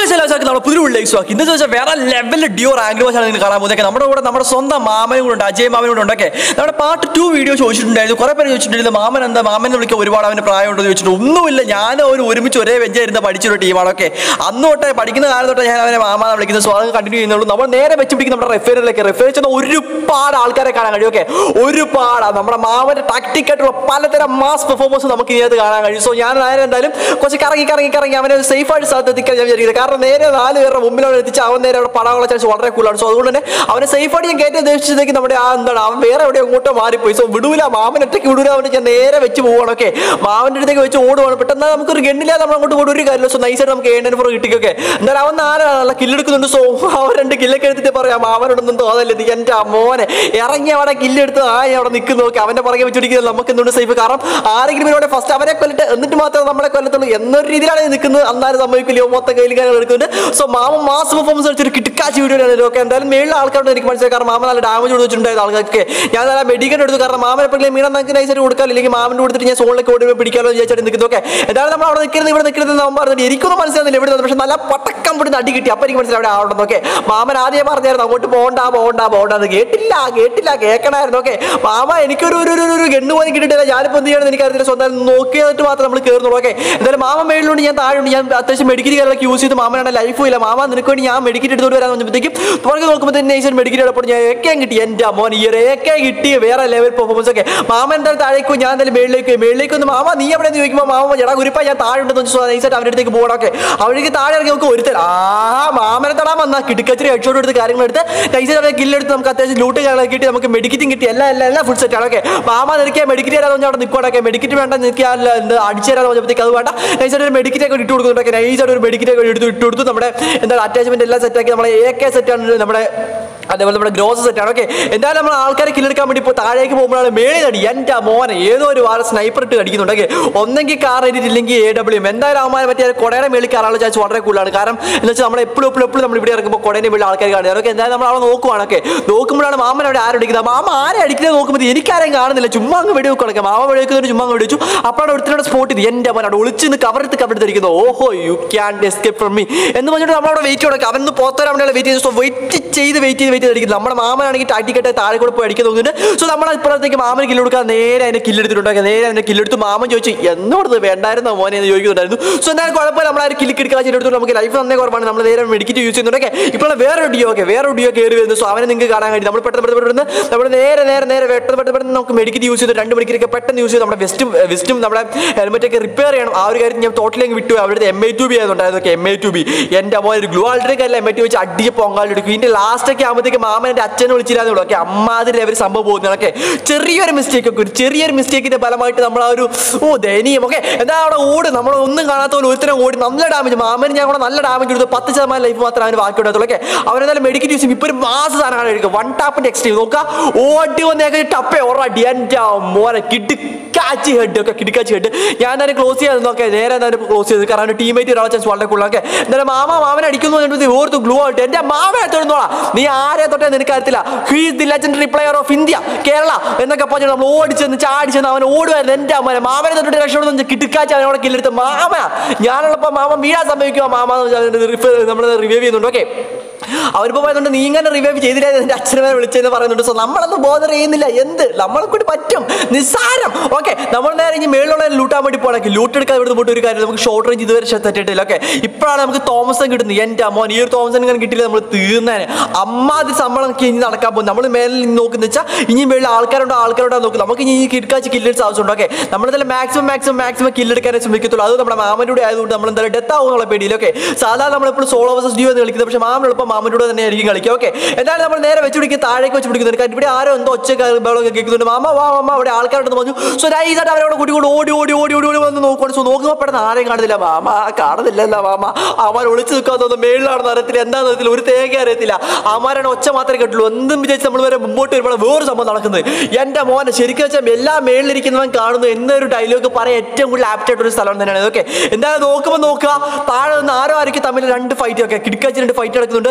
ചിലവാക്കി നമ്മുടെ പുതിയ ഉള്ളിലേക്ക് സ്വാക്കി ഇന്ന് വെച്ചാൽ വേറെ ലെവലിൽ ഡിയോ റാങ്ക് വാച്ചാണ് നിങ്ങൾ കാണാൻ പോകുന്നത് നമ്മുടെ കൂടെ നമ്മുടെ സ്വന്തം മാമനും കൂടെ ഉണ്ട് അജയ് മാമനും കൂടെ ഉണ്ടൊക്കെ നമ്മുടെ പാർട്ട് ടു വീഡിയോ ചോദിച്ചിട്ടുണ്ടായിരുന്നു കുറെ പേര് ചോദിച്ചിട്ടുണ്ടായിരുന്നു മാമൻ എന്താ മാമനെ വിളിക്കാൻ ഒരുപാട് അവന് പ്രായമുണ്ടോ എന്ന് ചോദിച്ചിട്ട് ഒന്നുമില്ല ഞാൻ ഒരു ഒരുമിച്ച് ഒരേ വെഞ്ചായിരുന്ന പഠിച്ചൊരു ടീമാണൊക്കെ അന്ന് തൊട്ടേ പഠിക്കുന്ന കാലം തൊട്ടേ ഞാൻ അവനെ മാമാനെ വിളിക്കുന്നത് സ്വാഗതം കണ്ടിന്യൂ ചെയ്യുന്നുള്ളൂ നമ്മൾ നേരെ വെച്ച് പിടിക്കുന്ന നമ്മുടെ റെഫേറിലേക്ക് റെഫേർ ചെയ്യുന്ന ഒരുപാട് ആൾക്കാരെ കാണാൻ കഴിയും ഓക്കെ ഒരുപാട് നമ്മുടെ മാമന്റെ ടാക്ടിക് ആയിട്ടുള്ള പലതരം മാസ് പെർഫോമൻസ് നമുക്ക് ഇതിനകത്ത് കാണാൻ കഴിയും സോ ഞാൻ നേരെ എന്തായാലും കുറച്ച് കറങ്ങി കറങ്ങി കറങ്ങി അവനെ സേഫ് ആയിട്ട് സ്ഥലത്ത് എത്തിക്കാൻ ഞാൻ വിചാരിക്കുന്നത് കാരണം നേരെ നാല് പേരുടെ മുമ്പിലാണ് എത്തിച്ച് അവൻ നേരെ അവിടെ പടാനുള്ള ചാൻസ് വളരെ കൂടുതലാണ് സോ അതുകൊണ്ട് തന്നെ അവനെ സേഫ് ആയിട്ട് ഞാൻ കയറ്റി ഉദ്ദേശിച്ചതേക്ക് നമ്മുടെ ആ എന്താണ് അവൻ വേറെ എവിടെ അങ്ങോട്ടോ മാറിപ്പോയി സോ വിടൂല മാമൻ ഒറ്റയ്ക്ക് വിടൂല അവനെ ഞാൻ നേരെ വെച്ച് പോവാണ് ഓക്കെ മാമന്റെ അടുത്തേക്ക് വെച്ച് ഓടുവാണ് പെട്ടെന്ന് നമുക്ക് ഒരു ഗണ്ണില്ലാതെ നമ്മൾ അങ്ങോട്ട് പോയിട്ട് ഒരു കാര്യമില്ല സോ നൈസായിട്ട് നമുക്ക് ഏണ്ടൻ ഫോർ കിട്ടിക്കൊക്കെ എന്നാലും അവൻ നാലാണല്ലോ കില്ലെടുക്കുന്നുണ്ട് സോ അവൻ രണ്ട് കില്ലൊക്കെ എടുത്തിട്ട് പറയാം മാമനോടൊന്നും തോന്നല്ല എനിക്ക് എൻ്റെ മോനെ ഇറങ്ങി അവിടെ കില്ലെടുത്ത് ആ അവിടെ നിൽക്കുന്നു നോക്കി അവന്റെ പുറകെ വെച്ചിരിക്കുന്നത് നമുക്ക് എന്തുകൊണ്ട് സേഫ് കാരണം ആരെങ്കിലും ഇവിടെ ഫസ്റ്റ് അവരെ കൊല്ലിട്ട് എന്നിട്ട് മാത്രമേ നമ്മളെ കൊല്ലത്തുള്ളൂ എന്നൊരു രീതിയിലാണ് ഇത് നിൽക്കുന്നത് അന്നാലും സംഭവിക്കില്ല മൊത്തം കയ്യിൽ കാര്യങ്ങൾ എടുക്കുന്നുണ്ട് സോ മാമ മാസ് പെർഫോമൻസ് കളിച്ചൊരു കിട്ടിക്കാച്ച് വീഡിയോ ആണ് ഓക്കെ എന്തായാലും മേളിലെ ആൾക്കാരോട് എനിക്ക് മനസ്സിലായി കാരണം മാമ നല്ല ഡാമേജ് കൊടുത്തിട്ടുണ്ടായത് ആൾക്കാർക്ക് ഞാൻ നല്ല മെഡിക്കൽ എടുത്തു കാരണം മാമനെ എപ്പോഴും മീനെ നമുക്ക് നൈസായിട്ട് കൊടുക്കാമല്ലോ ഇല്ലെങ്കിൽ മാമൻ്റെ കൊടുത്തിട്ട് ഞാൻ സോണിലേക്ക് ഓടി പിടിക്കാമല്ലോ എന്ന് വിചാരിച്ചിട്ട് നിൽക്കുന്നു ഓക്കെ എന്തായാലും നമ്മൾ അവിടെ നിൽക്കുന്നത് ഇവിടെ നിൽക്കുന്നത് നമ്മൾ പറഞ്ഞിട്ട് എനിക്കൊന്നും മനസ്സിലാകുന്നില്ല ഇവിടെ പക്ഷെ നല്ല പട്ടക്കം പിടിച്ച് അടി കിട്ടി അപ്പം എനിക്ക് മനസ്സിലായി അവിടെ ആവണം ഓക്കെ മാമൻ ആദ്യം പറഞ്ഞായിരുന്നു അങ്ങോട്ട് പോകണ്ട പോകണ്ട പോകണ്ട എന്ന് കേട്ടില്ല കേട്ടില്ല കേൾക്കണമായിരുന്നു ഓക്കെ മാമ എനിക്കൊരു ഒരു ഒരു ഒരു ഗണ്ണ് പോലും കിട്ടിയിട്ടില്ല ഞാനിപ്പോൾ എന്ത് ചെയ്യണമെന്ന് എനിക്കറിയില്ല സ്വന്തം നോക്കിയിട്ട് മാത്രം നമ്മൾ കയറുന്നുള്ളൂ ഓക്കെ എന്തായാലും മാമ മേളിലുണ്ട് ഞാൻ താഴെയുണ്ട് ഞാൻ അത്യാവശ്യം മെഡിക്കൽ കാര്യങ്ങളൊക്കെ യൂസ് ചെയ്ത് മാമനാണ് ലൈഫും ഇല്ല മാമ നിനക്ക് വേണ്ടി ഞാൻ മെഡിക്കൽ എടുത്തോട്ട് വരാൻ വന്നപ്പോഴത്തേക്കും പുറകെ നോക്കുമ്പോൾ തന്നെ നൈസൻ മെഡിക്കൽ എടുപ്പോൾ ഞാൻ ഏക്കാൻ കിട്ടി എൻ്റെ മോൻ ഈ ഒരു ഏക്കെ കിട്ടി വേറെ ലെവൽ പെർഫോമൻസ് ഒക്കെ മാമ എന്തായാലും താഴേക്കും ഞാൻ എന്തായാലും മേളിലേക്ക് മേളിലേക്ക് ഒന്ന് മാമ നീ എവിടെ നിന്ന് ചോദിക്കുമ്പോൾ മാമ എടാ കുരിപ്പ ഞാൻ താഴെ ഉണ്ടെന്ന് വെച്ചാൽ നൈസായിട്ട് അവരുടെ അടുത്തേക്ക് പോകണമൊക്കെ അവർക്ക് താഴെ ഇറങ്ങി നമുക്ക് ഒരുത്തൻ ആ മാമനെ തടാൻ വന്ന കിടക്കച്ചിരി ഹെഡ്ഷോട്ട് എടുത്ത് കാര്യങ്ങൾ എടുത്ത് നൈസായിട്ട് അവരെ കില്ലെടുത്ത് നമുക്ക് അത്യാവശ്യം ലൂട്ട് കാര്യങ്ങളൊക്കെ കിട്ടി നമുക്ക് മെഡിക്കറ്റും കിട്ടി എല്ലാം എല്ലാം എല്ലാം ഫുൾ സെറ്റ് ആണ് ഓക്കെ മാമ നിനക്ക് മെഡിക്കറ്റ് തരാന്ന് പറഞ്ഞാൽ അവിടെ നിൽക്കണൊക്കെ മെഡിക്കറ്റ് വേണ്ട നിനക്ക് എന്ത് അടിച്ചു തരാന്ന് പറഞ്ഞപ്പോഴത്തേക്ക് അത് വേണ്ട നൈസായിട്ട് ഒരു മെഡിക്കറ്റ് ഒക്കെ ഇട്ട് കൊടുക്കുന്നുണ്ടൊക്കെ നൈസായിട്ട് ഒരു മെഡിക്കറ്റ് ഒക്കെ എടുത്ത് ഇട്ട് കൊടുത്തു നമ്മുടെ എന്താ അറ്റാച്ച്മെന്റ് എല്ലാം സെറ്റാക്കി നമ്മുടെ എ കെ സെറ്റാണ് നമ്മുടെ അതേപോലെ നമ്മുടെ ഗ്രോസ് സെറ്റാണ് ഓക്കെ എന്തായാലും നമ്മൾ ആൾക്കാരെ കില്ലെടുക്കാൻ വേണ്ടി ഇപ്പോൾ താഴേക്ക് പോകുമ്പോഴാണ് മേളിൽ അടി എൻ്റെ മോനെ ഏതോ ഒരു വാര സ്നൈപ്പർ ഇട്ട് അടിക്കുന്നുണ്ട് ഓക്കെ ഒന്നെങ്കിൽ കാർ ഇല്ലെങ്കിൽ എ ഡബ്ല്യു എന്തായാലും അവന്മാരെ മറ്റേ കൊടയുടെ മേളിൽ കയറാനുള്ള ചാൻസ് വളരെ കൂടുതലാണ് കാരണം എന്ന് വെച്ചാൽ നമ്മൾ എപ്പോഴും എപ്പോഴും എപ്പോഴും നമ്മൾ ഇവിടെ ഇറങ്ങുമ്പോൾ കൊടേൻ്റെ മേളിൽ ആൾക്കാർ കാണുക ഓക്കെ എന്തായാലും നമ്മൾ അവിടെ നോക്കുവാണ് ഓക്കെ നോക്കുമ്പോഴാണ് മാമൻ അവിടെ ആരും അടിക്കുന്നത് മാമ ആരെ അടിക്കുന്നത് നോക്കുമ്പോൾ എനിക്കാരെയും കാണുന്നില്ല ചുമ്മാ അങ്ങ് വെടി വെക്കണം മാമ വെടി വെക്കുന്നതിന് ചുമ്മാ അങ്ങ് വെടി വെച്ചു അപ്പോഴാണ് ഒരുത്തരുടെ സ്പോട്ട് ഇത് എൻ്റെ മോൻ അവിടെ ഒളിച്ച് നിന്ന് കവറെടുത്ത് കവറെടുത്തിരിക്കുന്നു ഓഹോ you can escape from me എന്ന് പറഞ്ഞിട്ട് നമ്മളവിടെ വെയിറ്റ് കൊടുക്കുക അവൻ പുറത്തൊരു അവിടെ വെയിറ്റ് ചെയ്ത് സോ വെയിറ്റ് ചെയ്ത് വെയിറ്റ് ചെയ്ത് വെയിറ്റ് ചെയ്തിരിക്കുന്നു നമ്മുടെ മാമനാണെങ്കിൽ ടാറ്റിക്കട്ടെ താഴെ കൂടെ പോയി അടിക്കാൻ നോക്കുന്നുണ്ട് സോ നമ്മൾ ഇപ്പോഴത്തേക്ക് മാമന് കില്ല് കൊടുക്കാൻ നേരെ അതിനെ കില്ലെടുത്തിട്ടുണ്ടാക്കി നേരെ അതിനെ കില്ലെടുത്ത് മാമൻ ചോദിച്ചു എന്നോട് വേണ്ടായിരുന്നോ മോനെ എന്ന് ചോദിക്കുന്നുണ്ടായിരുന്നു സോ എന്തായാലും കുഴപ്പമില്ല നമ്മൾ ആ ഒരു കില്ല് കിടക്കാൻ ചെയ്തെടുത്തു നമുക്ക് ലൈഫ് നന്നേ കുറവാണ് നമ്മൾ നേരെ മെഡിക്കറ്റ് യൂസ് ചെയ്യുന്നുണ്ടൊക്കെ ഇപ്പോൾ വേറെ ഡിയോ ഒക്കെ വേറെ ഡിയോ കയറി വരുന്നു സോ അവനെ നിങ്ങൾക്ക് കാണാൻ കഴിയും നമ്മൾ പെട്ടെന്ന് പെട്ടെന്ന് പെട്ടെന്ന് നമ്മൾ നേരെ നേരെ നേരെ പെട്ടെന്ന് പെട്ടെന്ന് പെട്ടെന്ന് നമുക്ക് മെഡിക്കറ്റ് യൂസ് ചെയ്ത് രണ്ട് മണിക്കൂറൊക്കെ പെട്ടെന്ന് യൂസ് ചെയ്ത് നമ്മുടെ വെസ്റ്റും വെസ്റ്റും നമ്മുടെ ഹെൽമെറ്റ് ഒക്കെ റിപ്പയർ ചെയ്യണം ആ ഒരു കാര്യം ഞാൻ ടോട്ടലി വിട്ടു അവിടുത്തെ എം ഐ ടു ബി ആയതുകൊണ്ടായിരുന്നു എം ഐ ടു ബി എൻ്റെ അമ്മ ഒരു ഗ്ലൂ ആൾട്ടറൊക്കെ അല്ല എം ഐ ടു വെച്ച് അടിച്ച് പൊങ്കാലെടുക്കും ഇതിൻ്റെ ലാസ്റ്റ് ഒക്കെ ആകുമ്പോഴത്തേക്ക് മാമൻ എൻ്റെ അച്ഛനെ വിളിച്ചില്ലാന്നുള്ളൂ ഓക്കെ അമ്മാതിരി അവർ സംഭവം പോകുന്നതൊക്കെ ചെറിയൊരു മിസ്റ്റേക്ക് ഒക്കെ ഒരു ചെറിയൊരു മിസ്റ്റേക്കിന്റെ ഫലമായിട്ട് നമ്മൾ ആ ഒരു ഓ ദയനീയം ഓക്കെ എന്താ അവിടെ ഓട് നമ്മൾ ഒന്നും കാണാത്ത പോലെ ഒരുത്തരം ഓടി നല്ല ഡാമേജ് മാമന് ഞാൻ കൂടെ നല്ല ഡാമേജ് കൊടുത്തു പത്ത് ശതമാനം ലൈഫ് മാത്രമേ അവന് ബാക്കി ഉണ്ടാകത്തുള്ളൂ ഓക്കെ അവനെന്തായാലും മെഡിക്കൽ യൂസ് ഇപ്പൊ ഒരു മാസ സാധനമാണ് എടുക്കുക വൺ ടാപ്പിന്റെ എക്സ്ട്രീം നോക്കുക ഓടി വന്നേക്ക് ടപ്പേ ഒറടി എൻ്റെ മോനെ കിട്ടി കിടക്കാച്ചി ഹെഡ് ഒക്കെ കിടക്കാച്ചി ഹെഡ് ഞാൻ തന്നെ ക്ലോസ് ചെയ്യാൻ നോക്കെ നേരെ എന്തായാലും ക്ലോസ് ചെയ്ത് കാരണം ടീമേറ്റ് ഒരാളെ ചാൻസ് വളരെ കൂടുതൽ ഓക്കെ എന്തായാലും മാമ മാമനെ അടിക്കുന്നു എന്നിട്ട് ഓർത്ത് ഗ്ലൂ ആയിട്ട് എൻ്റെ മാമനെ തൊടുന്നോളാ നീ ആരെ തൊട്ടേ നിനക്ക് അറിയത്തില്ല he's the legendary player of India Kerala എന്നൊക്കെ പറഞ്ഞു നമ്മൾ ഓടിച്ചെന്ന് ചാടിച്ചെന്ന് അവൻ ഓടുമായിരുന്നു എൻ്റെ അമ്മനെ മാമനെ തൊട്ടിട്ട് രക്ഷപ്പെടുന്ന കിടക്കാച്ചി അവനോട് കില്ലെടുത്ത് മാമ ഞാനുള്ളപ്പോൾ മാമ വീഴാൻ സംഭവിക്കുക മാമ നമ്മൾ റിവൈവ് ചെയ്യുന്നുണ്ട് ഓക്കെ അവരിപ്പോൾ പറയുന്നുണ്ട് നീ ഇങ്ങനെ റിവൈവ് ചെയ്തില്ല എൻ്റെ അച്ഛനെ വിളിച്ചെന്ന് പറയുന്നുണ്ട് സോ നമ്മളൊന്നും ബോധർ ചെയ്യുന്നില്ല എന്ത് നമ്മളെ കൂടി പറ്റും നിസ്സാരം ഓക്കെ നമ്മൾ നേരെ ഇനി മേളിലുള്ള ലൂട്ടാൻ വേണ്ടി പോകണമെങ്കിൽ ലൂട്ട് എടുക്കാൻ ഇവിടുന്ന് പോയിട്ട് ഒരു കാര്യം നമുക്ക് ഷോർട്ട് റേഞ്ച് ഇതുവരെ തെറ്റിട്ടില്ല ഓക്കെ ഇപ്പോഴാണ് നമുക്ക് തോമസൻ കിട്ടുന്നത് എൻ്റെ അമ്മോൻ ഈ ഒരു തോമസൻ ഇങ്ങനെ കിട്ടിയില്ല നമ്മൾ തീർന്നേനെ അമ്മാതി ശമ്പളം നമുക്ക് ഇനി നടക്കാൻ പോകും നമ്മൾ മേലിൽ നിന്ന് നോക്കുന്ന വെച്ചാൽ ഇനി മേളിൽ ആൾക്കാരുണ്ടോ ആൾക്കാരുണ്ടോ നോക്കും നമുക്ക് ഇനി കിടക്കാച്ച് കില്ലെടുത്ത് ആവശ്യമുണ്ട് ഓക്കെ നമ്മളെന്തായാലും മാക്സിമം മാക്സിമം മാക്സിമം കില്ലെടുക്കാനേ ശ്രമിക്കത്തുള്ളൂ അത് നമ്മുടെ മാമൻ്റെ കൂടെ ആയതുകൊണ്ട് നമ്മൾ എന്തായാലും ഡെത്ത് ആവും എന്നുള്ള പേടിയിൽ ഓക്കെ സാധാരണ നമ്മളെപ്പോഴും സോളോ വേഴ്സസ് ഡ്യൂ എന്ന് കളിക്കുന്നത് പക്ഷേ മാമൻ എളുപ്പം മാമൻ്റെ കൂടെ തന്നെ ആയിരിക്കും കളിക്കുക ഓക്കെ എന്തായാലും നമ്മൾ നേരെ വെച്ച് പിടിക്കുക താഴേക്ക് വെച്ച് പിടിക്കുന്നുണ്ട് കാരണം ഇവിടെ ആരോ എന്തോ ഒച്ച ബഹളമൊക്കെ കേൾക്കുന്നുണ്ട് മാമ വാ മാമ അവിടെ ആൾക്കാരുണ്ടെന്ന് പറഞ്ഞു സോ നൈസായിട്ട് അവരോട് കൂടി കൂടി ഓടി ഓടി ഓടി ഓടി ഓടി വന്ന് നോക്കുവാണ് സോ നോക്കുമ്പോൾ പെട്ടെന്ന് ആരെയും കാണുന്നില്ല മാമ കാണുന്നില്ലല്ലോ മാമ അവൻ ഒളിച്ചു നിൽക്കാൻ തോന്നുന്നു മേളിലാണെന്ന് അറിയത്തില്ല എന്താണെന്ന് അറിയത്തില്ല ഒരു തേങ്ങ അറിയത്തില്ല അമാരാണ് ഒച്ച മാത്രമേ കേട്ടുള്ളൂ എന്തും വിചാരിച്ച് നമ്മൾ വരെ മുമ്പോട്ട് വരുമ്പോൾ വേറെ സംഭവം നടക്കുന്നത് എൻ്റെ മോനെ ശരിക്കും വെച്ചാൽ എല്ലാ മേളിലിരിക്കുന്നവൻ കാണുന്നു എന്നൊരു ഡയലോഗ് പറയാൻ ഏറ്റവും കൂടുതൽ ആപ്റ്റ് ആയിട്ടൊരു സ്ഥലം തന്നെയാണ് ഓക്കെ എന്തായാലും നോക്കുമ്പോൾ നോക്കുക താഴെ നിന്ന് ആരോ ആയിരിക്കും തമ്മിൽ രണ്ട് ഫൈറ്റ് ഒക്കെ കിടക്കാച്ച് രണ്ട് ഫൈറ്റ് നടക്കുന്നുണ്ട്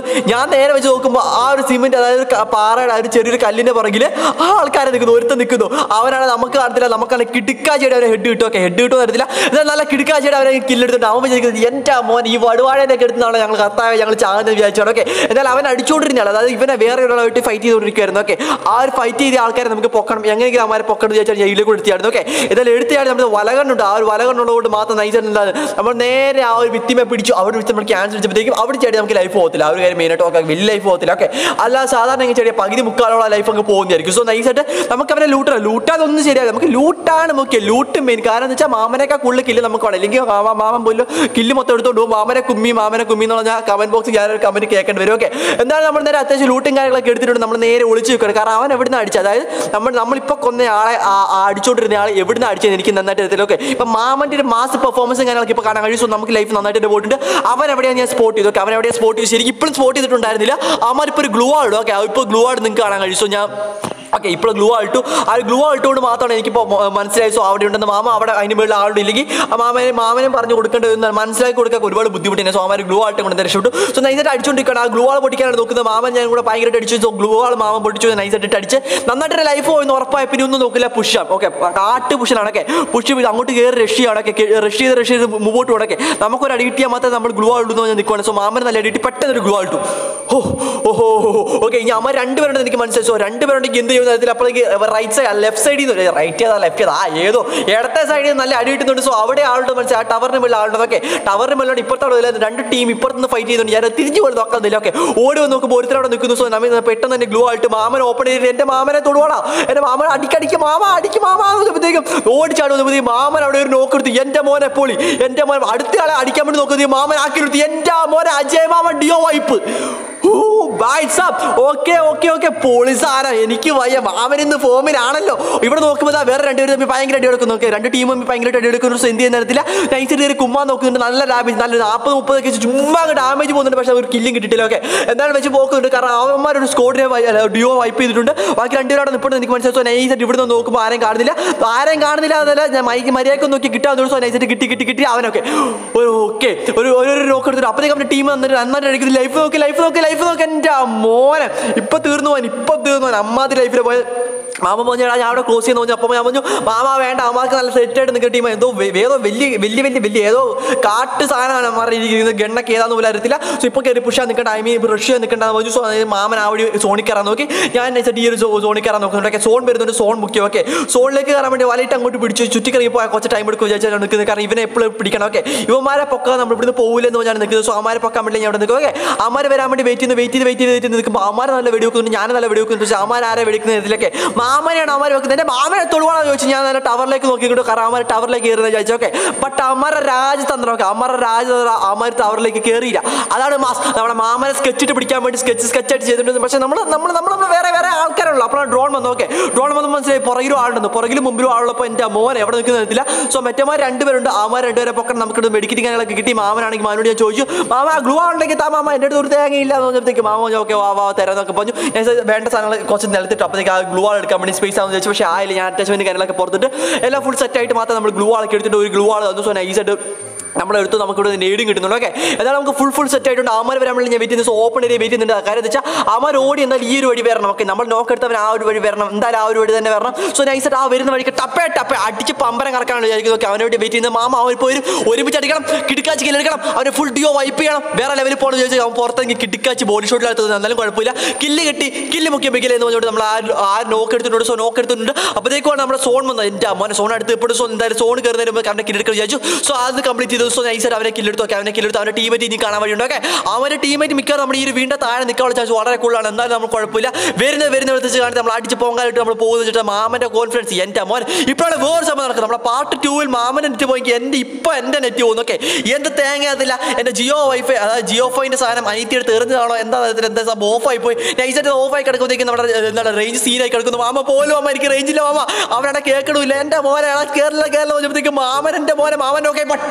ഞാൻ നേരെ വെച്ച് നോക്കുമ്പോൾ ആ ഒരു സിമെന്റ് അതായത് ക- പാറയുടെ ആ ഒരു ചെറിയൊരു കല്ലിന്റെ പുറകിൽ ആ ആൾക്കാരെ നിൽക്കുന്നു ഒരുത്തൻ നിൽക്കുന്നു അവനാണ് നമുക്ക് കാണത്തില്ല നമുക്കാണ് കിടുക്കാച്ചയുടെ അവരെ ഹെഡ് കിട്ടും ഓക്കെ ഹെഡ് കിട്ടുമെന്ന് അറിയത്തില്ല എന്നാൽ നല്ല കിടുക്കാച്ചയുടെ അവരെ കില്ലെടുത്തിട്ട് അവൻ വിചാരിക്കുന്നത് എൻ്റെ മോൻ ഈ വടുവാഴയൊക്കെ എടുത്താണ് ഞങ്ങൾ കർത്താവ് ഞങ്ങൾ ചാകുന്നത് വിചാരിച്ചാണ് ഓക്കെ എന്നാൽ അവൻ അടിച്ചുകൊണ്ടിരുന്നയാൾ അതായത് ഇവനെ വേറെ ഒരാളായിട്ട് ഫൈറ്റ് ചെയ്തുകൊണ്ടിരിക്കുകയായിരുന്നു ഓക്കെ ആ ഒരു ഫൈറ്റ് ചെയ്ത ആൾക്കാരെ നമുക്ക് പൊക്കണം എങ്ങനെയെങ്കിലും അവന്മാരെ പൊക്കണം വിചാരിച്ചാൽ ജയിലിലേക്ക് എടുത്തിയായിരുന്നു ഓക്കെ എന്തായാലും എടുത്തിയാണ് നമ്മൾ വലകണ്ണുണ്ട് ആ ഒരു വലകണ്ണുള്ളതുകൊണ്ട് മാത്രം നയിച്ചിട്ട് എന്താണ് നമ്മൾ നേരെ ആ ഒരു ഭിത്തിമെ പിടിച്ചു അവിടെ വെച്ച് നമ്മൾ ക്യാൻസൽ വെച്ചപ്പോഴത്തേക്കും അവിടെ ചേടി നമുക്ക് ലൈഫ് പോകത്തില്ല ആ ഒരു കാര്യം മെയിനായിട്ട് നോക്കാം വലിയ ലൈഫ് പോകത്തില്ല ഓക്കെ അല്ലാതെ സാധാരണ എങ്ങനെ ചെടിയ പകുതി മുക്കാലുള്ള ലൈഫ് അങ്ങ് പോകുന്നതായിരിക്കും സോ നൈസായിട്ട് നമുക്ക് അവനെ ലൂട്ടാണ് ലൂട്ടാതൊന്നും ശരിയാവില്ല നമുക്ക് ലൂട്ടാണ് മുഖ്യം ലൂട്ട് മെയിൻ കാരണം എന്ന് വെച്ചാൽ മാമനേക്കാൾ കൂടുതൽ കില്ല് നമുക്ക് വേണം അല്ലെങ്കിൽ മാമ മാമൻ പോലും കില്ല് മൊത്തം എടുത്തോണ്ട് പോകും മാമനെ കുമ്മി മാമനെ കുമ്മി എന്ന് പറഞ്ഞാൽ കമന്റ് ബോക്സിൽ ഞാനൊരു കമന്റ് കേൾക്കേണ്ടി വരും ഓക്കെ എന്തായാലും നമ്മൾ നേരെ അത്യാവശ്യം ലൂട്ടും കാര്യങ്ങളൊക്കെ എടുത്തിട്ടുണ്ട് നമ്മൾ നേരെ ഒളിച്ച് വെക്കണം കാരണം അവൻ എവിടുന്ന് അടിച്ചത് അതായത് നമ്മൾ നമ്മളിപ്പോൾ കൊന്ന ആളെ ആ- ആ അടിച്ചോണ്ടിരുന്ന ആളെ എവിടുന്ന് അടിച്ചത് എനിക്ക് നന്നായിട്ട് അറിയത്തില്ല ഓക്കെ ഇപ്പൊ മാമന്റെ ഒരു മാസ് പെർഫോമൻസും കാര്യങ്ങളൊക്കെ ഇപ്പോൾ കാണാൻ കഴിയും സോ നമുക്ക് ലൈഫ് നന്നായിട്ട് പോയിട്ടുണ്ട് അവൻ എവിടെയാണ് ഞാൻ സ്പോട്ട് ചെയ്തു ഓക്കെ അവൻ എവിടെയാണ് സ്പോട്ട് ചെയ്തു ശരിക്കും ഇപ്പോഴും സ്പോട്ട് ചെയ്തിട്ടുണ്ടായിരുന്നില്ല അവന്മാർ ഇപ്പോൾ ഒരു ഗ്ലൂ ആടും ഓക്കെ ഇപ്പോൾ ഗ്ലൂ ആട് നിങ്ങൾക്ക് കാണാൻ കഴിയും സോ ഞാൻ ഓക്കെ ഇപ്പോൾ ഗ്ലൂ ആയിട്ടു ആ ഗ്ലൂ ആയിട്ടുകൊണ്ട് മാത്രമാണ് എനിക്കിപ്പോൾ മ- മനസ്സിലായി സോ അവിടെ ഉണ്ടെന്ന് മാമ അവിടെ അതിന് മുകളിൽ ആളുടെ ഇല്ലെങ്കിൽ ആ മാമനെ മാമനെ പറഞ്ഞു കൊടുക്കേണ്ടത് മനസ്സിലാക്കി കൊടുക്കാൻ ഒരുപാട് ബുദ്ധിമുട്ടിനെ സോ മാമൻ ഗ്ലൂ ആയിട്ട് കൊണ്ട് രക്ഷപ്പെട്ടു സോ നൈസായിട്ട് അടിച്ചുകൊണ്ടിരിക്കണം ആ ഗ്ലൂ ആൾ പൊട്ടിക്കാനാണ് നോക്കുന്നത് മാമൻ ഞാൻ കൂടെ ഭയങ്കരമായിട്ട് അടിച്ചു സോ ഗ്ലൂ ആൾ മാമൻ പൊട്ടിച്ചു നൈസായിട്ട് അടിച്ച് നന്നായിട്ട് ലൈഫ് പോയെന്ന് ഉറപ്പായ പിന്നെ ഒന്നും നോക്കില്ല പുഷാണ് ഓക്കെ കാട്ട് പുഷനാണ് ഓക്കെ പുഷ് അങ്ങോട്ട് കയറി റഷ്യാണ് ഓക്കെ റഷ് ചെയ്ത് റഷ് ചെയ്ത് മുമ്പോട്ട് പോകണക്കെ നമുക്കൊരു അടി കിട്ടിയാൽ മാത്രമേ നമ്മൾ ഗ്ലൂ ആൾ ഇടുന്നു ഞാൻ നിൽക്കുവാണ് സോ മാമൻ നല്ല അടി കിട്ടി പെട്ടെന്ന് ഒരു ഗ്ലൂ ആൾ ഇട്ടു ഓ ഓഹോ ഓക്കെ ഇനി അമ്മ രണ്ടുപേരുണ്ട് എനിക്ക് മനസ്സിലായി സോ രണ്ടുപേരുണ്ടെങ്കിൽ എന്ത് ചെയ്യുന്ന തരത്തിൽ അപ്പോഴേക്ക് റൈറ്റ് സൈഡ് ലെഫ്റ്റ് സൈഡിൽ നിന്ന് റൈറ്റ് ചെയ്താൽ ലെഫ്റ്റ് ചെയ്താൽ ആ ഏതോ ഇടത്തെ സൈഡിൽ നല്ല അടി കിട്ടുന്നുണ്ട് സോ അവിടെ ആളുടെ മനസ്സിലായി ആ ടവറിന് മേളിൽ ആളുടെ ഓക്കെ ടവറിന് മേലോട്ട് ഇപ്പുറത്തോടെ രണ്ട് ടീം ഇപ്പുറത്തുനിന്ന് ഫൈറ്റ് ചെയ്തുകൊണ്ട് ഞാൻ തിരിച്ചു പോലെ നോക്കുന്നില്ല ഓക്കെ ഓടി വന്ന് നോക്കുമ്പോൾ ഒരുത്തരം അവിടെ നിൽക്കുന്നു സോ നമ്മൾ പെട്ടെന്ന് തന്നെ ഗ്ലൂ ആയിട്ട് മാമൻ ഓപ്പൺ ചെയ്തിട്ട് എൻ്റെ മാമനെ തൊടുവാടാ എൻ്റെ മാമൻ അടിക്കടിക്ക് മാമ അടിക്ക് മാമ നോക്കുമ്പോഴത്തേക്കും ഓടിച്ചാടി വന്നപ്പോഴത്തേക്കും മാമൻ അവിടെ ഒരു നോക്കെടുത്ത് എൻ്റെ മോനെ പൊളി എൻ്റെ മോൻ അടുത്ത ആളെ അടിക്കാൻ വേണ്ടി നോക്കുന്നത് മാമൻ ആക്കി എടുത്ത് എൻ്റെ മോനെ അജയ് മാമൻ ഡിയോ വൈപ്പ് ഓക്കെ ഓക്കെ ഓക്കെ പൊളി സാധനം എനിക്ക് വയ്യ മാമൻ ഇന്ന് ഫോമിലാണല്ലോ ഇവിടെ നോക്കുമ്പോൾ ദാ വേറെ രണ്ടുപേരും തമ്മിൽ ഭയങ്കര അടി എടുക്കുന്നു ഓക്കെ രണ്ട് ടീമും തമ്മിൽ ഭയങ്കരമായിട്ട് അടി എടുക്കുന്നു സോ എന്ത് ചെയ്യുന്ന തരത്തില്ല നൈറ്റ് കയറി കുമ്മാൻ നോക്കുന്നുണ്ട് നല്ല ഡാമേജ് നല്ല നാൽപ്പത് മുപ്പതൊക്കെ ചുമ്മാ ഡാമേജ് പോകുന്നുണ്ട് പക്ഷേ ഒരു കില്ലും കിട്ടിയിട്ടില്ല ഓക്കെ എന്താണ് വെച്ച് പോക്കുന്നുണ്ട് കാരണം അവന്മാർ ഒരു സ്കോഡിനെ ഡിയോ വൈപ്പ് ചെയ്തിട്ടുണ്ട് ബാക്കി രണ്ടുപേരോടെ നിൽപ്പുണ്ട് എനിക്ക് മനസ്സിലായി സോ നൈസായിട്ട് ഇവിടെ നിന്ന് നോക്കുമ്പോൾ ആരെയും കാണുന്നില്ല ആരെയും കാണുന്നില്ല അതല്ല ഞാൻ മൈക്ക് മര്യാദക്ക് നോക്കി കിട്ടാൻ സോ നൈസായിട്ട് കിട്ടി കിട്ടി കിട്ടി അവനൊക്കെ ഒരു ഓക്കെ ഒരു ഒരു ഒരു നോക്ക് എടുത്തിട്ട് അപ്പോഴത്തേക്ക് അവൻ്റെ ടീം വന്നിട്ട് നന്നായിട്ട് അടിക്കുന്നത് ലൈഫ് നോക്കി ലൈഫ് നോക്കി ലൈഫ് നോക്കി എൻ്റെ മോനെ ഇപ്പൊ തീർന്നു പോകാൻ ഇപ്പൊ തീർന്നു പോകാൻ അമ്മാതി ലൈഫിൽ പോയത് മാമ പറഞ്ഞു "എടാ, ഞാൻ അവിടെ ക്ലോസ് ചെയ്യുന്ന പറഞ്ഞു അപ്പോൾ ഞാൻ പറഞ്ഞു മാമ വേണ്ട അമ്മക്ക് നല്ല സെറ്റ് ആയിട്ട് നിൽക്കുന്ന ടീം എന്തോ വേ- ഏതോ വലിയ വലിയ വലിയ വലിയ ഏതോ കാട്ട് സാധനമാണ് അമ്മമാരുടെ ഇരിക്കുന്നത് ഗണ്ണൊക്കെ ഏതാന്ന് പോലും അറിയത്തില്ല സോ ഇപ്പോൾ കയറി പുഷാൻ നിൽക്കേണ്ട ഐ മീൻ റഷ്യ നിൽക്കേണ്ടെന്ന് പറഞ്ഞു സോ അതായത് മാമൻ ആ വഴി സോണിൽ കയറാൻ നോക്കി ഞാൻ നൈസായിട്ട് ഈ ഒരു സോ- സോണിൽ കയറാൻ നോക്കുന്നുണ്ട് ഓക്കെ സോൺ വരുന്നുണ്ട് സോൺ മുഖ്യം ഓക്കെ സോണിലേക്ക് കയറാൻ വേണ്ടി വലയിട്ട് അങ്ങോട്ട് പിടിച്ചു ചുറ്റി കറങ്ങി പോയാൽ കുറച്ച് ടൈം എടുക്കും വിചാരിച്ചാണ് നിൽക്കുന്നത് കാരണം ഇവനെ എപ്പോഴും പിടിക്കണം ഓക്കെ ഇവന്മാരെ പൊക്കാൻ നമ്മൾ ഇവിടുന്ന് പോകില്ലെന്ന് പറഞ്ഞാണ് നിൽക്കുന്നത് സോ അമാരെ പൊക്കാൻ വേണ്ടി ഞാൻ അവിടെ നിൽക്കും ഓക്കെ അമാര് വരാൻ വേണ്ടി വെയിറ്റ് ചെയ്ത് വെയിറ്റ് ചെയ്ത് വെയിറ്റ് ചെയ്ത് വെയിറ്റ് ചെയ്ത് നിൽക്കുമ്പോൾ അമാര് നല്ല വെടി വെക്കുന്നുണ്ട് ഞാൻ നല്ല വെടി വെക്കുന്നുണ്ട് പക്ഷേ അമാർ ആരെ വെടിക്കുന്ന ഇതിലൊക്കെ മാമനെയാണ് അമാർ വെക്കുന്നത് എൻ്റെ മാമനെ തൊടുവാണെന്ന് ചോദിച്ചു ഞാൻ നല്ല ടവറിലേക്ക് നോക്കിക്കൊണ്ട് കാരണം അമാർ ടവറിലേക്ക് കയറുന്നത് ചോദിച്ചു ഓക്കെ ബട്ട് അമാരുടെ രാജതന്ത്രം ഒക്കെ അമാരുടെ രാജതന്ത്രം അമാർ ടവറിലേക്ക് കയറിയില്ല അതാണ് മാസ് നമ്മുടെ മാമനെ സ്കെച്ച് ഇട്ട് പിടിക്കാൻ വേണ്ടി സ്കെച്ച് സ്കെച്ച് ആയിട്ട് ചെയ്തിട്ടുണ്ട് പക്ഷേ നമ്മൾ നമ്മൾ നമ്മൾ നമ്മൾ വേറെ വേറെ ആൾക്കാരുള്ളൂ അപ്പോഴാണ് ഡ്രോൺ വന്നു ഓക്കെ ഡ്രോൺ വന്ന് മനസ്സിലായി പുറകിലും ആളുണ്ടെന്ന് പുറകിലും മുമ്പിലും ആളുള്ളപ്പോൾ എൻ്റെ മോൻ എവിടെ നിൽക്കുന്നില്ല സോ മറ്റേമാർ രണ്ടുപേരുണ്ട് ആമാർ രണ്ടുപേരെ പൊക്കണം നമുക്ക് മെഡിക്കറ്റ് കാര്യങ്ങളൊക്കെ കിട്ടി മാമനാണെങ്കിൽ മാമനോട് ഞാൻ ചോദിച്ചു മാമ ഗ്ലൂ ആളുണ്ടെങ്കിൽ താ മാമ എൻ്റെ അടുത്ത് ഒരു തേങ്ങയില്ല എന്ന് പറഞ്ഞപ്പോഴത്തേക്ക് മാമ ഓക്കെ വാ വാ തരാന്നൊക്കെ പറഞ്ഞു ഞാൻ ചോദിച്ചു, വേണ്ട സാധനങ്ങൾ കുറച്ച് നിലത്തിട്ട് അപ്പോഴത്തേക്ക് ആ ഗ്ലൂ ആൾ എടുക്കാൻ വേണ്ടി സ്പേസ് ആണെന്ന് ചോദിച്ചു പക്ഷേ ആയില്ല ഞാൻ അറ്റാച്ച്മെന്റ് കാര്യങ്ങളൊക്കെ പുറത്തിട്ട് എല്ലാം ഫുൾ സെറ്റ് ആയിട്ട് മാത്രം നമ്മൾ ഗ്ലൂ ആളൊക്കെ എടുത്തിട്ട് ഒരു ഗ്ലൂ ആൾ തന്നു സോ നൈസായിട്ട് നമ്മളെടുത്ത് നമുക്ക് ഇവിടെ നേടും കിട്ടുന്നുണ്ട് ഓക്കെ എന്നാൽ നമുക്ക് ഫുൾ ഫുൾ സെറ്റ് ആയിട്ടുണ്ട് ആമാർ വരാൻ വേണ്ടി ഞാൻ വെയിറ്റ് ചെയ്യുന്നത് ഓപ്പൺ ഏരിയ വെയിറ്റ് ചെയ്യുന്നുണ്ട് കാര്യം എന്താ വെച്ചാൽ ആമാർ ഓടി എന്നാൽ ഈ ഒരു വഴി വരണം ഓക്കെ നമ്മൾ നോക്കെടുത്തവൻ ആ ഒരു വഴി വരണം എന്തായാലും ആ ഒരു വഴി തന്നെ വരണം സോ നൈസായിട്ട് ആ വരുന്ന വഴിക്ക് ടപ്പേ ടപ്പേ അടിച്ച് പമ്പരം കറക്കാനാണ് വിചാരിക്കുന്നത് ഓക്കെ അവന് വേണ്ടി വെയിറ്റ് ചെയ്യുന്നത് മാമ അവൻ ഇപ്പോൾ ഒരു ഒരുമിച്ച് അടിക്കണം കിടക്കാച്ച് കില്ലെടുക്കണം അവന് ഫുൾ ഡിയോ വൈപ്പ് ചെയ്യണം വേറെ ലെവലിൽ പോകണം ചോദിച്ചാൽ അവൻ പുറത്തേക്ക് കിടക്കാച്ച് ബോഡി ഷോട്ടിലെടുത്തത് എന്നാലും കുഴപ്പമില്ല കില്ല് കിട്ടി കില്ല് മുക്കിയ ബിക്കില്ല എന്ന് പറഞ്ഞുകൊണ്ട് നമ്മൾ ആ ആ നോക്ക് എടുത്തിട്ടുണ്ട് സോ നോക്ക് എടുത്തിട്ടുണ്ട് അപ്പോഴത്തേക്കാണ് നമ്മുടെ സോൺ വന്നത് എൻ്റെ മോനെ സോൺ അടുത്ത് ഇപ്പോൾ സോ എന്തായാലും സോൺ കയറുന്നതിന് മുമ്പ് അവനെ കില്ലെടുക്കാൻ വിചാരിച്ചു സോ അത് കംപ്ലീറ്റ് ചെയ്തു സോ നൈസായിട്ട് അവനെ കില്ലെടുത്തു ഓക്കെ അവനെ കില്ലെടുത്ത് അവൻ്റെ ടീമേറ്റ് ഇനി കാണാൻ വഴിയുണ്ട് ഓക്കെ അവൻ്റെ ടീമേറ്റ് മിക്കവാറും നമ്മുടെ ഈ ഒരു വീണ്ടും താഴെ നിൽക്കാനുള്ള ചാൻസ് വളരെ കൂടുതലാണ് എന്തായാലും നമ്മൾ കുഴപ്പമില്ല വരുന്ന വരുന്ന വെച്ച് കാണിച്ച് നമ്മൾ അടിച്ച് പോകാനായിട്ട് നമ്മൾ പോകുന്ന വെച്ചിട്ട് മാമൻ്റെ കോൺഫിഡൻസ് എൻ്റെ മോൻ ഇപ്പോഴാണ് വേറെ സമയം നടക്കുന്നത് നമ്മുടെ പാർട്ട് ടൂവിൽ മാമൻ്റെ നെറ്റ് പോയി എൻ്റെ ഇപ്പം എൻ്റെ നെറ്റ് പോകുന്നു ഓക്കെ എന്ത് തേങ്ങ അതില്ല എൻ്റെ ജിയോ വൈഫൈ അതായത് ജിയോ ഫൈൻ്റെ സാധനം അനിയത്തി എടുത്ത് എറിഞ്ഞതാണോ എന്താ അതിൽ എന്താ സംഭവം ഓഫായി പോയി നൈസായിട്ട് ഓഫായി കിടക്കുമ്പോഴത്തേക്കും നമ്മുടെ ഏർ, എന്താണ് റേഞ്ച് സീനായി കിടക്കുന്നു മാമ പോലും അമ്മ എനിക്ക് റേഞ്ചില്ല മാമ അവനവിടെ കേൾക്കണമില്ല എൻ്റെ മോനെ കേരള കേരള പറഞ്ഞപ്പോഴത്തേക്കും മാമൻ എൻ്റെ മോനെ മാമൻ ഓക്കെ ബട്ട് നമ്മൾ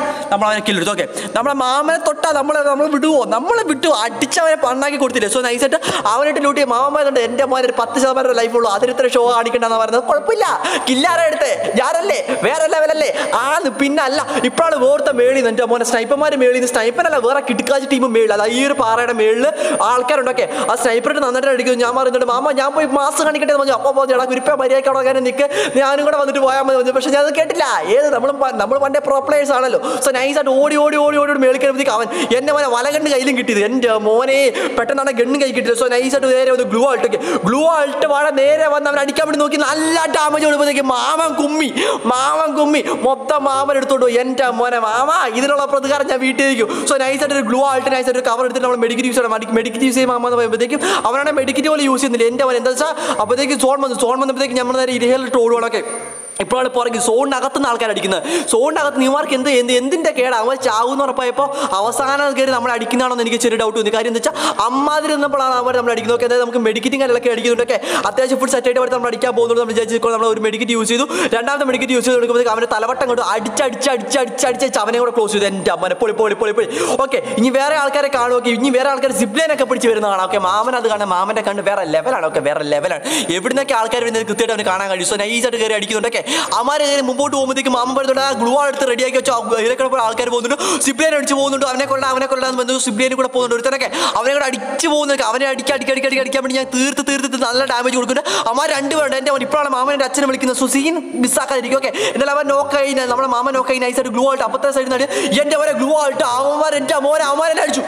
അവനെ കില്ലെടുത്തു ഓക്കെ നമ്മുടെ മാമനെ തൊട്ടാ നമ്മളെ നമ്മൾ വിടുവോ നമ്മളെ വിട്ടു അടിച്ചവനെ പണ്ണാക്കി കൊടുത്തില്ലേ സോ നൈസായിട്ട് അവനായിട്ട് ലൂട്ടി മാമ പറയുന്നുണ്ട് എൻ്റെ മോനെ ഒരു പത്ത് ശതമാനം ലൈഫുള്ളൂ അതിന് ഇത്ര ഷോ കാണിക്കണ്ടെന്ന് പറയുന്നത് കുഴപ്പമില്ല കില്ലാരെ എടുത്തേ ഞാനല്ലേ വേറെ ലെവലല്ലേ ആന്ന് പിന്നല്ല ഇപ്പോഴാണ് ഓർത്ത മേളിൽ നിന്ന് എൻ്റെ മോനെ സ്നൈപ്പർമാർ മേളിൽ നിന്ന് സ്നൈപ്പറല്ല വേറെ കിടക്കാച്ച ടീം മേളിൽ അത് ഈ ഒരു പാറയുടെ മേളിൽ ആൾക്കാരുണ്ടൊക്കെ ആ സ്നൈപ്പറിട്ട് നന്നായിട്ട് അടിക്കുന്നു ഞാൻ പറയുന്നുണ്ട് മാമ ഞാൻ പോയി മാസ് കാണിക്കട്ടെ എന്ന് പറഞ്ഞു അപ്പോൾ പറഞ്ഞു എടാ കുരിപ്പ മര്യാദക്കാണോ കാര്യം നിൽക്ക് ഞാനും കൂടെ വന്നിട്ട് പോയാൽ മതി പറഞ്ഞു. പക്ഷേ ഞാൻ അത് കേട്ടില്ല ഏത് നമ്മൾ നമ്മൾ പണ്ടേ പ്രോ പ്ലേയേഴ്സ് ആണല്ലോ സോ നൈസായിട്ട് ഓടി ഓടി ഓടി ഓടി ഓടി മേളിൽ കയറുമ്പോഴത്തേക്ക് അവൻ എന്നെ മോനെ വലകണ്ണ് കയ്യിലും കിട്ടിയത് എൻ്റെ മോനെ പെട്ടെന്നാണ് ഗണ്ണും കൈ കിട്ടിയത് സോ നൈസായിട്ട് നേരെ ഒന്ന് ഗ്ലൂ ആൾട്ടൊക്കെ ഗ്ലൂ ആൾട്ട് വാഴ നേരെ വന്ന് അവൻ അടിക്കാൻ വേണ്ടി നോക്കി നല്ല ഡാമേജ് കൊടുക്കുമ്പോഴത്തേക്ക് മാമൻ കുമ്മി മാമൻ കുമ്മി മൊത്തം മാമൻ എടുത്തോണ്ട് പോയി. എൻ്റെ മോനെ മാമ ഇതിനുള്ള പ്രതികാരം ഞാൻ വീട്ടിൽ ഇരിക്കും സോ നൈസായിട്ട് ഒരു ഗ്ലൂ ആൾട്ട് നൈസായിട്ട് ഒരു കവർ എടുത്തിട്ട് നമ്മൾ മെഡിക്കറ്റ് യൂസ് ചെയ്യണം മെഡിക്കറ്റ് യൂസ് ചെയ്യുമ്പോൾ മാമ എന്ന് പറയുമ്പോഴത്തേക്കും അവനാണ് മെഡിക്കറ്റ് പോലെ യൂസ് ചെയ്യുന്നില്ല എൻ്റെ മോൻ എന്താ വെച്ചാൽ അപ്പോഴത്തേക്ക് സോൺ വന്നു സോൺ വന്നപ്പോഴത്തേക്ക് നമ്മൾ നേരെ ഇരയിലിട്ട് ഓടുവാണൊക്കെ ഇപ്പോഴാണ് പുറകെ സോണിനകത്തുനിന്ന് ആൾക്കാർ അടിക്കുന്നത് സോണിനകത്ത് ന്യൂമാർക്ക് എന്ത് എന്ത് എന്തിൻ്റെ കേടാ അവൻ ചാവെന്ന് ഉറപ്പായപ്പോൾ അവസാനം കയറി നമ്മൾ അടിക്കുന്നതാണെന്ന് എനിക്ക് ചെറിയ ഡൗട്ട് തോന്നി കാര്യം എന്താ വെച്ചാൽ അമ്മാതിരി നിന്നപ്പോഴാണ് അവർ നമ്മൾ അടിക്കുന്നത് ഓക്കെ അതായത് നമുക്ക് മെഡിക്കറ്റിംഗ് കാര്യങ്ങളൊക്കെ അടിക്കുന്നുണ്ടൊക്കെ അത്യാവശ്യം ഫുൾ സെറ്റ് ആയിട്ട് അടുത്ത് നമ്മൾ അടിക്കാൻ പോകുന്നുണ്ട് നമ്മൾ വിചാരിച്ചു നമ്മൾ ഒരു മെഡിക്കറ്റ് യൂസ് ചെയ്തു രണ്ടാമത്തെ മെഡിക്കറ്റ് യൂസ് ചെയ്ത് കൊടുക്കുമ്പോഴത്തേക്ക് അവൻ്റെ തലവട്ടം കൊണ്ട് അടിച്ച് അടിച്ച് അടിച്ച് അടിച്ച് അടിച്ച് അവനെ കൂടെ ക്ലോസ് ചെയ്തു എൻ്റെ അമ്മനെ പൊളി പൊളി പൊളി പൊളി ഓക്കെ ഇനി വേറെ ആൾക്കാരെ കാണുമൊക്കെ ഇനി വേറെ ആൾക്കാർ സിബ്ലൈനൊക്കെ പിടിച്ച് വരുന്ന കാണാം ഓക്കെ മാമൻ അത് കാണാൻ മാമൻ്റെ കണ്ണ് വേറെ ലെവലാണ് ഓക്കെ വേറെ ലെവലാണ് എവിടുന്നൊക്കെ ആൾക്കാർ വരുന്നത് കൃത്യമായിട്ട് അവന് കാണാൻ കഴിയും സോ നൈസായിട്ട് കയറി അടിക്കുന്നുണ്ടൊക്കെ അമാരെ കയറി മുമ്പോട്ട് പോകുമ്പോഴത്തേക്ക് മാമൻ പറയുന്നുണ്ട് ആ ഗ്ലൂ എടുത്ത് റെഡിയാക്കി വെച്ചോ ഇതിലൊക്കെ ആൾക്കാർ പോകുന്നുണ്ട് സിബ്ലൈൻ അടിച്ച് പോകുന്നുണ്ട് അവനെ കൊണ്ട അവനെ കൊല്ലാന്ന് ബന്ധു സിബ്ലൈനും കൂടെ പോകുന്നുണ്ട് ഒരുത്തനൊക്കെ അവനെ കൂടെ അടിച്ച് പോകുന്നൊക്കെ അവനെ അടിക്കി അടിക്കി അടിക്കി അടിക്കി അടിക്കാൻ വേണ്ടി ഞാൻ തീർത്ത് തീർത്ത് തീർത്ത് നല്ല ഡാമേജ് കൊടുക്കുന്നുണ്ട് അമ്മ രണ്ടുപേരുണ്ട് എൻ്റെ അവൻ ഇപ്പോഴാണ് മാമൻ്റെ അച്ഛനെ വിളിക്കുന്നത് സോ സീൻ മിസ്സാക്കാതിരിക്കും ഓക്കെ എന്നാൽ അവൻ നോക്ക് കഴിഞ്ഞാൽ നമ്മുടെ മാമൻ നോക്ക് കഴിഞ്ഞാൽ നൈസായിട്ട് ഗ്ലൂ ആയിട്ട് അപ്പത്തെ സൈഡിൽ നിന്ന് എൻ്റെ അവരെ ഗ്ലൂ ആയിട്ട് അവന്മാർ എൻ്റെ മോനെ അവന്മാരെന്നെ അടിച്ചു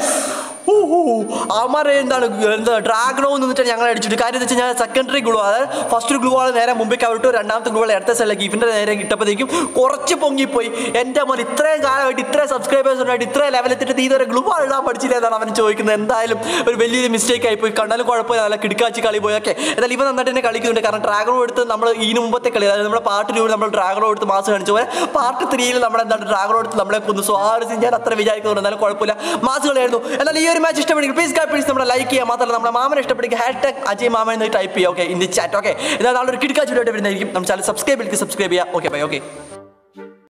അവന്മാരെ എന്താണ് എന്താ ഡ്രാഗണോ നിന്നിട്ട് ഞങ്ങൾ അടിച്ചിട്ട് കാര്യം എന്ന് വെച്ച് കഴിഞ്ഞാൽ സെക്കൻഡറി ഗ്ലൂ അതായത് ഫസ്റ്റ് ഗ്ലൂ ആണ് നേരെ മുമ്പേക്ക് അവിട്ടു രണ്ടാമത്തെ ഗ്ലൂ അടുത്ത സൈഡിലേക്ക് ഇവൻ്റെ നേരെ കിട്ടപ്പോഴത്തേക്കും കുറച്ച് പൊങ്ങിപ്പോയി എൻ്റെ മോൻ ഇത്രയും കാലമായിട്ട് ഇത്രയും സബ്സ്ക്രൈബേഴ്സ് ഉണ്ടായിട്ട് ഇത്രയും ലെവലെത്തിട്ട് നീ ഇതുവരെ ഗ്ലൂ ഇടാൻ പഠിച്ചില്ല എന്നാണ് അവൻ ചോദിക്കുന്നത് എന്തായാലും ഒരു വലിയൊരു മിസ്റ്റേക്ക് ആയിപ്പോയി കണ്ടാലും കുഴപ്പമില്ല നല്ല കിടക്കാച്ചി കളി പോയൊക്കെ എന്നാൽ ഇവൻ നന്നായിട്ട് തന്നെ കളിക്കുന്നുണ്ട് കാരണം ഡ്രാഗണോ എടുത്ത് നമ്മൾ ഇതിന് മുമ്പത്തെ കളി അതായത് നമ്മുടെ പാർട്ട് ടൂവിൽ നമ്മൾ ഡ്രാഗണോ എടുത്ത് മാസം കാണിച്ച പോലെ പാർട്ട് ത്രീയിൽ നമ്മുടെ എന്താണ് ഡ്രാഗണോ എടുത്ത് നമ്മളെ കൊന്നു സോ ആ ഒരു scene ഞാൻ അത്ര വിചാരിക്കുന്നുണ്ട് എന്നാലും കുഴപ്പമില്ല മാസ് കളിയായിരുന്നു എന്നാൽ ഈ ഒരു മാച്ച് ഇഷ്ടപ്പെടുമെങ്കിൽ പ്ലീസ് ഗാഡ് പ്ലീസ് നമ്മുടെ ലൈക്ക് ചെയ്യുക മാത്രമല്ല നമ്മുടെ മാമനെ ഇഷ്ടപ്പെടുമെങ്കിൽ ഹാഷ് ടാഗ് അജയ് മാമൻ എന്ന് ടൈപ്പ് ചെയ്യുക okay in the chat okay എന്നാൽ നാളെ ഒരു കിടക്കാച്ച് വീഡിയോ വരുന്നതായിരിക്കും നമ്മുടെ ചാനൽ സബ്സ്ക്രൈബ് ചെയ്ത് സബ്സ്ക്രൈബ് ചെയ്യുക ഓക്കെ ബൈ ഓക്കെ